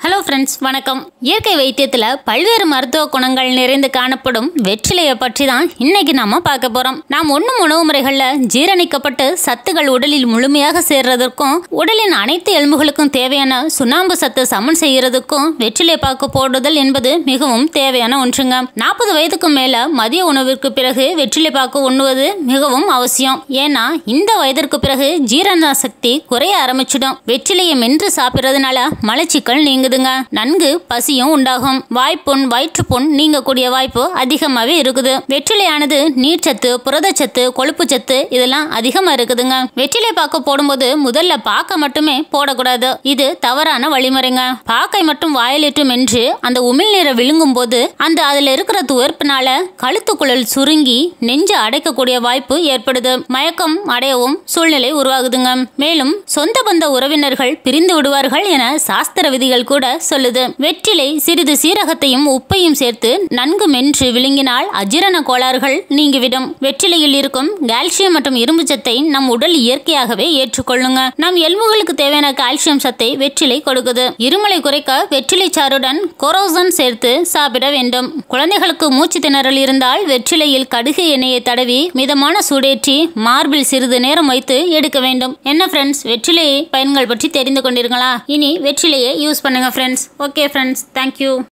hello friends வணக்கம் இயற்கை வைத்தியத்தில் பல்வேறு மருத்துவ குணங்கள் நிறைந்து காணப்படும் வெற்றிலையை பற்றி தான் இன்னைக்கு நாம பார்க்க போறோம் நாம் உண்ணும் உணவு முறைகளில் ஜீரணிக்கப்பட்டு சத்துகள் உடலில் முழுமையாக சேர்றதற்கும் உடலின் அனைத்து எலும்புகளுக்கும் தேவையான சுண்ணாம்பு சத்து சமன் செய்யறதுக்கும் வெற்றிலை பாக்கு போடுதல் என்பது மிகவும் தேவையான ஒன்றுங்க நாற்பது வயதுக்கு மேல மதிய உணவிற்கு பிறகு வெற்றிலை பாக்கு உண்ணுவது மிகவும் அவசியம் ஏன்னா இந்த வயதிற்கு பிறகு ஜீரண சக்தி குறைய ஆரம்பிச்சிடும் வெற்றிலையை மென்று சாப்பிட்றதுனால மலச்சிக்கல் நீங்குதுங்க நன்கு பசியும் உண்டாகும் வாய்ப்புண் வயிற்றுப்புண் நீங்கக்கூடிய வாய்ப்பு அதிகமாகவே இருக்குது வெற்றிலையானது நீர்ச்சத்து புரதச்சத்து கொழுப்புச்சத்து இதெல்லாம் அதிகமா இருக்குதுங்க வெற்றிலை பாக்கு போடும்போது முதல்ல பாக்க மட்டுமே போடக்கூடாது இது தவறான வழிமுறைங்க பாக்கை மட்டும் வாயிலிட்டு மென்று அந்த உமிழ்நீரை விழுங்கும் போது அந்த அதுல இருக்கிற துவர்ப்பினால கழுத்துக்குழல் சுருங்கி நெஞ்சு அடைக்கக்கூடிய வாய்ப்பு ஏற்படுது மயக்கம் அடையவும் சூழ்நிலை உருவாகுதுங்க மேலும் சொந்த பந்த உறவினர்கள் பிரிந்து விடுவார்கள் என சாஸ்திர விதிகள் கூட சொல்லுது வெற்றிலை சிறிது சீரகத்தையும் உப்பையும் சேர்த்து நன்கு மென்று விழுங்கினால் அஜீரண கோளாறுகள் நீங்கிவிடும் வெற்றிலையில் இருக்கும் கால்சியம் மற்றும் இரும்பு சத்தை நம் உடல் இயற்கையாகவே ஏற்றுக்கொள்ளுங்க நம் எலும்புகளுக்கு தேவையான கால்சியம் சத்தை வெற்றிலை கொடுக்குது இருமலை குறைக்க வெற்றிலை சாறுடன் கொரோசன் சேர்த்து சாப்பிட வேண்டும் குழந்தைகளுக்கு மூச்சு திணறல் இருந்தால் வெற்றிலையில் கடுகு எண்ணெயை தடவி மிதமான சூடேற்றி மார்பில் சிறிது நேரம் வைத்து எடுக்க வேண்டும் என்ன ஃப்ரெண்ட்ஸ் வெற்றிலை பயன்கள் பற்றி தெரிந்து கொண்டீர்களா இனி வெற்றிலையை யூஸ் பண்ணுங்க ஃப்ரெண்ட்ஸ் ஓகே ஃப்ரெண்ட்ஸ் தேங்க்யூ